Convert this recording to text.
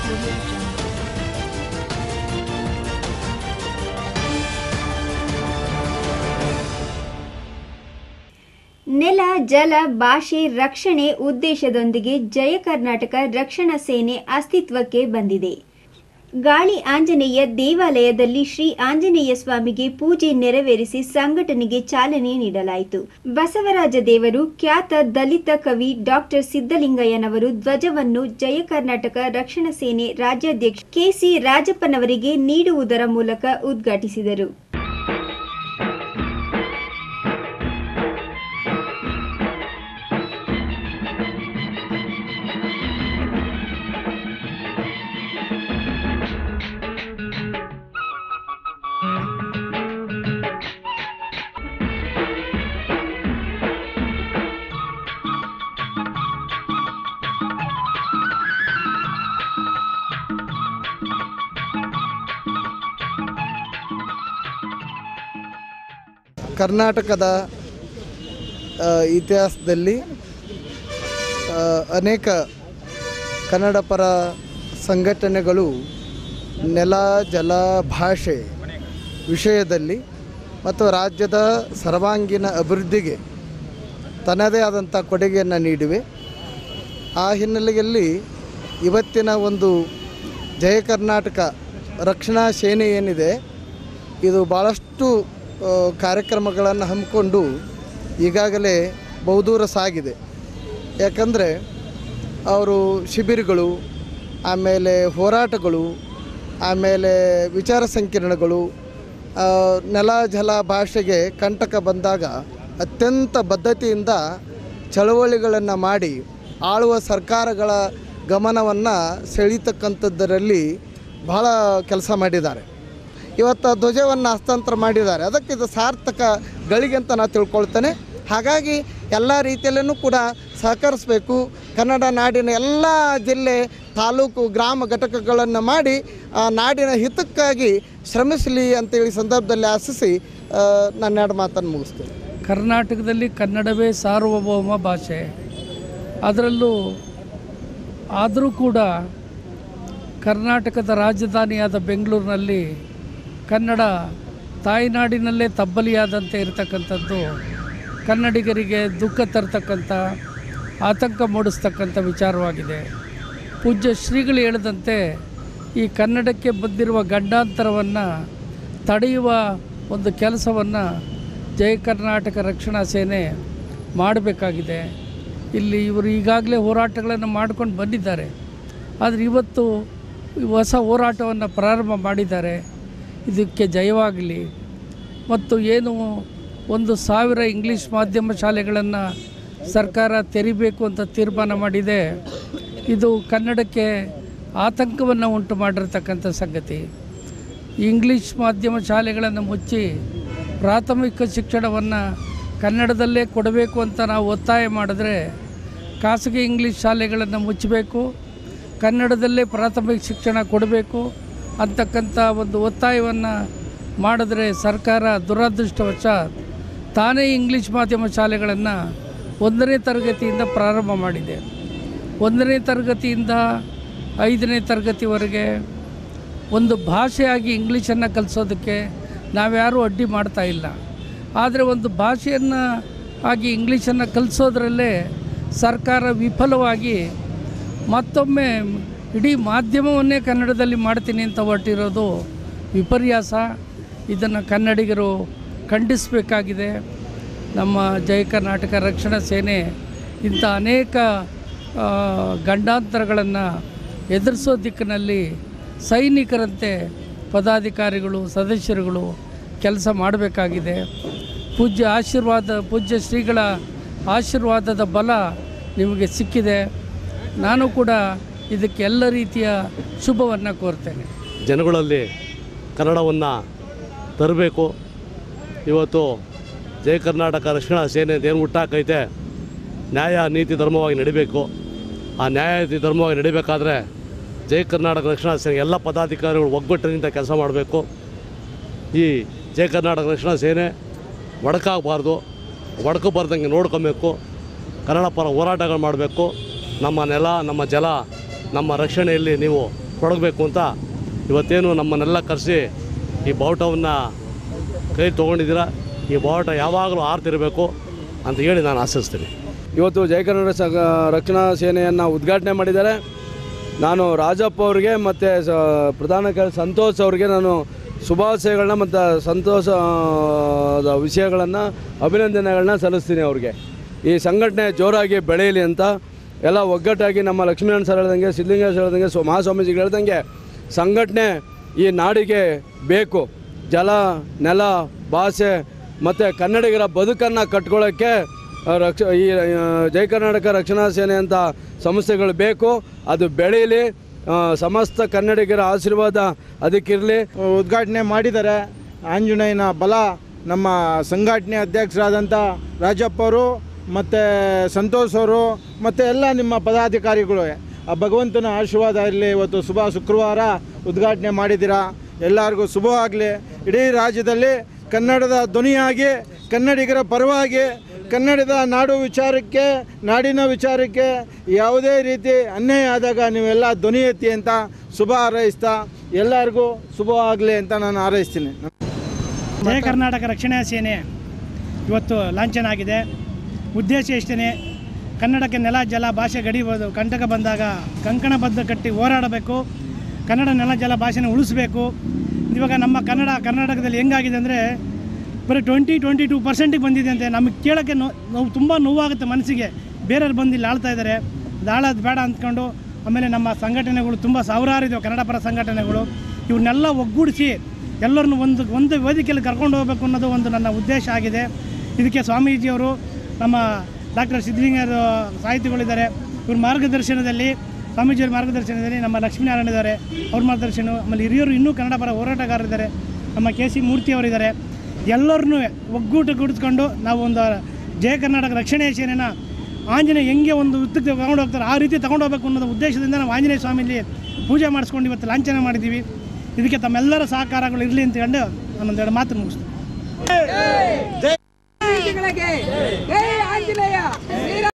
Audio Jungle. ನೆಲ ಜಲ ಭಾಷೆ ರಕ್ಷಣೆ ಉದ್ದೇಶದೊಂದಿಗೆ ಜಯ ಕರ್ನಾಟಕ ರಕ್ಷಣಾ ಸೇನೆ ಅಸ್ತಿತ್ವಕ್ಕೆ ಬಂದಿದೆ ಗಾಳಿ ಆಂಜನೇಯ ದೇವಾಲಯದಲ್ಲಿ ಶ್ರೀ ಆಂಜನೇಯ ಸ್ವಾಮಿಗೆ ಪೂಜೆ ನೆರವೇರಿಸಿ ಸಂಘಟನೆಗೆ ಚಾಲನೆ ನೀಡಲಾಯಿತು ಬಸವರಾಜ ದೇವರು ಖ್ಯಾತ ದಲಿತ ಕವಿ ಡಾಕ್ಟರ್ ಸಿದ್ದಲಿಂಗಯ್ಯನವರು ಧ್ವಜವನ್ನು ಜಯ ಕರ್ನಾಟಕ ರಕ್ಷಣಾ ಸೇನೆ ರಾಜ್ಯಾಧ್ಯಕ್ಷ ಕೆಸಿ ರಾಜಪ್ಪನವರಿಗೆ ನೀಡುವುದರ ಮೂಲಕ ಉದ್ಘಾಟಿಸಿದರು ಕರ್ನಾಟಕದ ಆ, ಇತಿಹಾಸದಲ್ಲಿ ಆ, ಅನೇಕ ಕನ್ನಡ ಪರ ಸಂಘಟನೆಗಳು ನೆಲ ಜಲ ಭಾಷೆ ವಿಷಯದಲ್ಲಿ ಮತ್ತು ರಾಜ್ಯದ ಸರ್ವಾಂಗೀಣ ಅಭಿವೃದ್ಧಿಗೆ ತನ್ನದೇ ಆದಂಥ ಕೊಡುಗೆಯನ್ನು ನೀಡಿವೆ ಆ ಹಿನ್ನೆಲೆಯಲ್ಲಿ ಇವತ್ತಿನ ಒಂದು ಜಯ ಕರ್ನಾಟಕ ರಕ್ಷಣಾ ಸೇನೆ ಏನಿದೆ ಇದು ಭಾಳಷ್ಟು ಆ, ಕಾರ್ಯಕ್ರಮಗಳನ್ನು ಹಮ್ಮಿಕೊಂಡು ಈಗಾಗಲೇ ಬಹುದೂರ ಸಾಗಿದೆ ಯಾಕಂದರೆ ಅವರು ಶಿಬಿರಗಳು ಆಮೇಲೆ ಹೋರಾಟಗಳು ಆಮೇಲೆ ವಿಚಾರ ಸಂಕಿರಣಗಳು ಆ, ನೆಲ ಜಲ ಭಾಷೆಗೆ ಕಂಟಕ ಬಂದಾಗ ಅತ್ಯಂತ ಬದ್ಧತೆಯಿಂದ ಚಳವಳಿಗಳನ್ನು ಮಾಡಿ ಆಳುವ ಸರ್ಕಾರಗಳ ಗಮನವನ್ನು ಸೆಳೀತಕ್ಕಂಥದ್ದರಲ್ಲಿ ಬಹಳ ಕೆಲಸ ಮಾಡಿದ್ದಾರೆ ಇವತ್ತು ಆ ಧ್ವಜವನ್ನು ಹಸ್ತಾಂತರ ಮಾಡಿದ್ದಾರೆ ಅದಕ್ಕೆ ಇದು ಸಾರ್ಥಕ ಗಳಿಗೆ ಅಂತ ನಾನು ತಿಳ್ಕೊಳ್ತೇನೆ ಹಾಗಾಗಿ ಎಲ್ಲ ರೀತಿಯಲ್ಲೂ ಕೂಡ ಸಹಕರಿಸಬೇಕು ಕನ್ನಡ ನಾಡಿನ ಎಲ್ಲ ಜಿಲ್ಲೆ ತಾಲೂಕು ಗ್ರಾಮ ಘಟಕಗಳನ್ನು ಮಾಡಿ ಆ ನಾಡಿನ ಹಿತಕ್ಕಾಗಿ ಶ್ರಮಿಸಲಿ ಅಂತೇಳಿ ಸಂದರ್ಭದಲ್ಲಿ ಆಶಿಸಿ ಆ, ನನ್ನ ಎರಡು ಮಾತನ್ನು ಮುಗಿಸ್ತೇನೆ ಕರ್ನಾಟಕದಲ್ಲಿ ಕನ್ನಡವೇ ಸಾರ್ವಭೌಮ ಭಾಷೆ ಅದರಲ್ಲೂ ಆದರೂ ಕೂಡ ಕರ್ನಾಟಕದ ರಾಜಧಾನಿಯಾದ ಬೆಂಗಳೂರಿನಲ್ಲಿ ಕನ್ನಡ ತಾಯ್ನಾಡಿನಲ್ಲೇ ತಬ್ಬಲಿಯಾದಂತೆ ಇರತಕ್ಕಂಥದ್ದು ಕನ್ನಡಿಗರಿಗೆ ದುಃಖ ತರ್ತಕ್ಕಂಥ ಆತಂಕ ಮೂಡಿಸ್ತಕ್ಕಂಥ ವಿಚಾರವಾಗಿದೆ ಪೂಜ್ಯ ಶ್ರೀಗಳು ಹೇಳಿದಂತೆ ಈ ಕನ್ನಡಕ್ಕೆ ಬಂದಿರುವ ಗಂಡಾಂತರವನ್ನು ತಡೆಯುವ ಒಂದು ಕೆಲಸವನ್ನು ಜಯ ಕರ್ನಾಟಕ ರಕ್ಷಣಾ ಸೇನೆ ಮಾಡಬೇಕಾಗಿದೆ ಇಲ್ಲಿ ಇವರು ಈಗಾಗಲೇ ಹೋರಾಟಗಳನ್ನು ಮಾಡ್ಕೊಂಡು ಬಂದಿದ್ದಾರೆ ಆದರೆ ಇವತ್ತು ಈ ಹೊಸ ಹೋರಾಟವನ್ನು ಪ್ರಾರಂಭ ಮಾಡಿದ್ದಾರೆ ಇದಕ್ಕೆ ಜಯವಾಗಲಿ ಮತ್ತು ಏನು ಒಂದು ಸಾವಿರ ಇಂಗ್ಲೀಷ್ ಮಾಧ್ಯಮ ಶಾಲೆಗಳನ್ನು ಸರ್ಕಾರ ತೆರಿಬೇಕು ಅಂತ ತೀರ್ಮಾನ ಮಾಡಿದೆ ಇದು ಕನ್ನಡಕ್ಕೆ ಆತಂಕವನ್ನು ಉಂಟು ಮಾಡಿರ್ತಕ್ಕಂಥ ಸಂಗತಿ ಇಂಗ್ಲೀಷ್ ಮಾಧ್ಯಮ ಶಾಲೆಗಳನ್ನು ಮುಚ್ಚಿ ಪ್ರಾಥಮಿಕ ಶಿಕ್ಷಣವನ್ನು ಕನ್ನಡದಲ್ಲೇ ಕೊಡಬೇಕು ಅಂತ ನಾವು ಒತ್ತಾಯ ಮಾಡಿದ್ರೆ ಖಾಸಗಿ ಇಂಗ್ಲೀಷ್ ಶಾಲೆಗಳನ್ನು ಮುಚ್ಚಬೇಕು ಕನ್ನಡದಲ್ಲೇ ಪ್ರಾಥಮಿಕ ಶಿಕ್ಷಣ ಕೊಡಬೇಕು ಅಂತಕ್ಕಂಥ ಒಂದು ಒತ್ತಾಯವನ್ನು ಮಾಡಿದ್ರೆ ಸರ್ಕಾರ ದುರದೃಷ್ಟವಶಾತ್ ತಾನೇ ಇಂಗ್ಲೀಷ್ ಮಾಧ್ಯಮ ಶಾಲೆಗಳನ್ನು ಒಂದನೇ ತರಗತಿಯಿಂದ ಪ್ರಾರಂಭ ಮಾಡಿದೆ ಒಂದನೇ ತರಗತಿಯಿಂದ ಐದನೇ ತರಗತಿವರೆಗೆ ಒಂದು ಭಾಷೆಯಾಗಿ ಇಂಗ್ಲೀಷನ್ನು ಕಲಿಸೋದಕ್ಕೆ ನಾವ್ಯಾರೂ ಅಡ್ಡಿ ಮಾಡ್ತಾ ಇಲ್ಲ ಆದರೆ ಒಂದು ಭಾಷೆಯನ್ನು ಆಗಿ ಇಂಗ್ಲೀಷನ್ನು ಕಲಿಸೋದ್ರಲ್ಲೇ ಸರ್ಕಾರ ವಿಫಲವಾಗಿ ಮತ್ತೊಮ್ಮೆ ಇಡೀ ಮಾಧ್ಯಮವನ್ನೇ ಕನ್ನಡದಲ್ಲಿ ಮಾಡ್ತೀನಿ ಅಂತ ಹೊರಟಿರೋದು ವಿಪರ್ಯಾಸ ಇದನ್ನು ಕನ್ನಡಿಗರು ಖಂಡಿಸಬೇಕಾಗಿದೆ ನಮ್ಮ ಜಯ ಕರ್ನಾಟಕ ರಕ್ಷಣಾ ಸೇನೆ ಇಂಥ ಅನೇಕ ಆ, ಗಂಡಾಂತರಗಳನ್ನು ಎದುರಿಸೋ ದಿಕ್ಕಿನಲ್ಲಿ ಸೈನಿಕರಂತೆ ಪದಾಧಿಕಾರಿಗಳು ಸದಸ್ಯರುಗಳು ಕೆಲಸ ಮಾಡಬೇಕಾಗಿದೆ ಪೂಜ್ಯ ಆಶೀರ್ವಾದ ಪೂಜ್ಯ ಶ್ರೀಗಳ ಆಶೀರ್ವಾದದ ಬಲ ನಿಮಗೆ ಸಿಕ್ಕಿದೆ ನಾನು ಕೂಡ ಇದಕ್ಕೆ ಎಲ್ಲ ರೀತಿಯ ಶುಭವನ್ನು ಕೋರ್ತೇನೆ ಜನಗಳಲ್ಲಿ ಕನ್ನಡವನ್ನು ತರಬೇಕು ಇವತ್ತು ಜಯ ಕರ್ನಾಟಕ ರಕ್ಷಣಾ ಸೇನೆ ಏನು ಹುಟ್ಟಾಕೈತೆ ನ್ಯಾಯ ನೀತಿ ಧರ್ಮವಾಗಿ ನಡಿಬೇಕು ಆ ನ್ಯಾಯ ನೀತಿ ಧರ್ಮವಾಗಿ ನಡಿಬೇಕಾದ್ರೆ ಜಯ ಕರ್ನಾಟಕ ರಕ್ಷಣಾ ಸೇನೆ ಎಲ್ಲ ಪದಾಧಿಕಾರಿಗಳು ಒಗ್ಗಟ್ಟಿನಿಂದ ಕೆಲಸ ಮಾಡಬೇಕು ಈ ಜಯ ಕರ್ನಾಟಕ ರಕ್ಷಣಾ ಸೇನೆ ಒಡಕಾಗಬಾರ್ದು ಒಡಕು ಬರ್ದಂಗೆ ನೋಡ್ಕೊಬೇಕು ಕನ್ನಡ ಪರ ಹೋರಾಟಗಳು ಮಾಡಬೇಕು ನಮ್ಮ ನೆಲ ನಮ್ಮ ಜಲ ನಮ್ಮ ರಕ್ಷಣೆಯಲ್ಲಿ ನೀವು ತೊಡಗಬೇಕು ಅಂತ ಇವತ್ತೇನು ನಮ್ಮನ್ನೆಲ್ಲ ಕರೆಸಿ ಈ ಬಾವುಟವನ್ನು ಕೈ ತೊಗೊಂಡಿದ್ದೀರಾ ಈ ಬಾವುಟ ಯಾವಾಗಲೂ ಆರ್ತಿರಬೇಕು ಅಂತ ಹೇಳಿ ನಾನು ಆಶಿಸ್ತೀನಿ ಇವತ್ತು ಜಯ ಕನ್ನಡ ಸಂಘ ರಕ್ಷಣಾ ಸೇನೆಯನ್ನು ಉದ್ಘಾಟನೆ ಮಾಡಿದ್ದಾರೆ ನಾನು ರಾಜಪ್ಪ ಅವ್ರಿಗೆ ಮತ್ತು ಸ ಪ್ರಧಾನ ಕ ಸಂತೋಷ್ ಅವ್ರಿಗೆ ನಾನು ಶುಭಾಶಯಗಳನ್ನ ಮತ್ತು ಸಂತೋಷದ ವಿಷಯಗಳನ್ನು ಅಭಿನಂದನೆಗಳನ್ನ ಸಲ್ಲಿಸ್ತೀನಿ ಅವ್ರಿಗೆ ಈ ಸಂಘಟನೆ ಜೋರಾಗಿ ಬೆಳೆಯಲಿ ಅಂತ ಎಲ್ಲ ಒಗ್ಗಟ್ಟಾಗಿ ನಮ್ಮ ಲಕ್ಷ್ಮೀನಾರಾಯಣ ಸರ್ ಹೇಳ್ದಂಗೆ ಸಿದ್ಧಲಿಂಗ ಸರ್ ಹೇಳ್ದಂಗೆ ಸ್ವ ಮಹಾಸ್ವಾಮೀಜಿಗಳು ಹೇಳ್ದಂಗೆ ಸಂಘಟನೆ ಈ ನಾಡಿಗೆ ಬೇಕು ಜಲ ನೆಲ ಭಾಷೆ ಮತ್ತು ಕನ್ನಡಿಗರ ಬದುಕನ್ನು ಕಟ್ಕೊಳ್ಳೋಕ್ಕೆ ಆ, ರಕ್ಷ ಈ ಆ, ಜಯ ಕರ್ನಾಟಕ ರಕ್ಷಣಾ ಸೇನೆ ಅಂತ ಸಂಸ್ಥೆಗಳು ಬೇಕು ಅದು ಬೆಳೀಲಿ ಆ, ಸಮಸ್ತ ಕನ್ನಡಿಗರ ಆಶೀರ್ವಾದ ಅದಕ್ಕಿರಲಿ ಉದ್ಘಾಟನೆ ಮಾಡಿದ್ದಾರೆ ಆಂಜನೇಯನ ಬಲ ನಮ್ಮ ಸಂಘಟನೆ ಅಧ್ಯಕ್ಷರಾದಂಥ ರಾಜಪ್ಪ ಅವರು ಮತ್ತು ಸಂತೋಷ್ ಅವರು ಮತ್ತು ಎಲ್ಲ ನಿಮ್ಮ ಪದಾಧಿಕಾರಿಗಳು ಆ ಭಗವಂತನ ಆಶೀರ್ವಾದ ಇರಲಿ ಇವತ್ತು ಶುಭ ಶುಕ್ರವಾರ ಉದ್ಘಾಟನೆ ಮಾಡಿದ್ದೀರಾ ಎಲ್ಲರಿಗೂ ಶುಭವಾಗಲಿ ಇಡೀ ರಾಜ್ಯದಲ್ಲಿ ಕನ್ನಡದ ಧ್ವನಿಯಾಗಿ ಕನ್ನಡಿಗರ ಪರವಾಗಿ ಕನ್ನಡದ ನಾಡು ವಿಚಾರಕ್ಕೆ ನಾಡಿನ ವಿಚಾರಕ್ಕೆ ಯಾವುದೇ ರೀತಿ ಅನ್ಯಾಯ ಆದಾಗ ನೀವೆಲ್ಲ ಧ್ವನಿ ಎತ್ತಿ ಅಂತ ಶುಭ ಹಾರೈಸ್ತಾ ಎಲ್ಲರಿಗೂ ಶುಭವಾಗಲಿ ಅಂತ ನಾನು ಹಾರೈಸ್ತೀನಿ ಜಯ ಕರ್ನಾಟಕ ರಕ್ಷಣಾ ಸೇನೆ ಇವತ್ತು ಲಾಂಛನ ಆಗಿದೆ ಉದ್ದೇಶ ಇಷ್ಟೇ ಕನ್ನಡಕ್ಕೆ ನೆಲ ಜಲ ಭಾಷೆ ಗಡಿಬೋದು ಕಂಟಕ ಬಂದಾಗ ಕಂಕಣಬದ್ಧ ಕಟ್ಟಿ ಹೋರಾಡಬೇಕು ಕನ್ನಡ ನೆಲ ಜಲ ಭಾಷೆನ ಉಳಿಸ್ಬೇಕು ಇವಾಗ ನಮ್ಮ ಕನ್ನಡ ಕರ್ನಾಟಕದಲ್ಲಿ ಹೆಂಗಾಗಿದೆ ಅಂದರೆ ಬರೀ ಟ್ವೆಂಟಿ ಟ್ವೆಂಟಿ ಟೂ ಪರ್ಸೆಂಟಿಗೆ ಬಂದಿದೆ ಅಂತೆ ನಮಗೆ ಕೇಳೋಕ್ಕೆ ನೋ ನೋವು ತುಂಬ ನೋವಾಗುತ್ತೆ ಮನಸ್ಸಿಗೆ ಬೇರೆಯವ್ರು ಬಂದು ಇಲ್ಲಿ ಆಳ್ತಾ ಇದ್ದಾರೆ ಅದು ಆಳೋದು ಬೇಡ ಅಂದ್ಕೊಂಡು ಆಮೇಲೆ ನಮ್ಮ ಸಂಘಟನೆಗಳು ತುಂಬ ಸಾವಿರಾರು ಇದ್ದಾವೆ ಕನ್ನಡ ಪರ ಸಂಘಟನೆಗಳು ಇವನ್ನೆಲ್ಲ ಒಗ್ಗೂಡಿಸಿ ಎಲ್ಲರನ್ನು ಒಂದು ಒಂದು ವೇದಿಕೆಯಲ್ಲಿ ಕರ್ಕೊಂಡು ಹೋಗಬೇಕು ಅನ್ನೋದು ಒಂದು ನನ್ನ ಉದ್ದೇಶ ಆಗಿದೆ ಇದಕ್ಕೆ ಸ್ವಾಮೀಜಿಯವರು ನಮ್ಮ ಡಾಕ್ಟರ್ ಸಿದ್ಧಲಿಂಗರು ಸಾಹಿತಿಗಳಿದ್ದಾರೆ ಇವ್ರ ಮಾರ್ಗದರ್ಶನದಲ್ಲಿ ಸ್ವಾಮೀಜಿಯವರ ಮಾರ್ಗದರ್ಶನದಲ್ಲಿ ನಮ್ಮ ಲಕ್ಷ್ಮೀನಾರಾಯಣ ಇದ್ದಾರೆ ಅವ್ರ ಮಾರ್ಗದರ್ಶನ ಆಮೇಲೆ ಹಿರಿಯರು ಇನ್ನೂ ಕನ್ನಡ ಪರ ಹೋರಾಟಗಾರರಿದ್ದಾರೆ ನಮ್ಮ ಕೆ ಸಿ ಮೂರ್ತಿಯವರಿದ್ದಾರೆ ಎಲ್ಲರನ್ನೂ ಒಗ್ಗೂಟಗೂಡಿಸ್ಕೊಂಡು ನಾವು ಒಂದು ಜಯ ಕರ್ನಾಟಕ ರಕ್ಷಣೆ ಸೇನೆನ ಆಂಜನೇಯ ಹೆಂಗೆ ಒಂದು ಉತ್ತಕ್ಕೆ ತಗೊಂಡು ಹೋಗ್ತಾರೆ ಆ ರೀತಿ ತಗೊಂಡು ಹೋಗ್ಬೇಕು ಅನ್ನೋದು ಉದ್ದೇಶದಿಂದ ನಾವು ಆಂಜನೇಯ ಸ್ವಾಮಿಲಿ ಪೂಜೆ ಮಾಡಿಸ್ಕೊಂಡು ಇವತ್ತು ಲಾಂಛನ ಮಾಡಿದ್ದೀವಿ ಇದಕ್ಕೆ ತಮ್ಮೆಲ್ಲರ ಸಹಕಾರಗಳು ಇರಲಿ ಅಂತ ಕಂಡು ನಾನೊಂದೆರಡು ಮಾತು ಮುಗಿಸ್ತೀನಿ ಜೈ ಆಂಜನೇಯ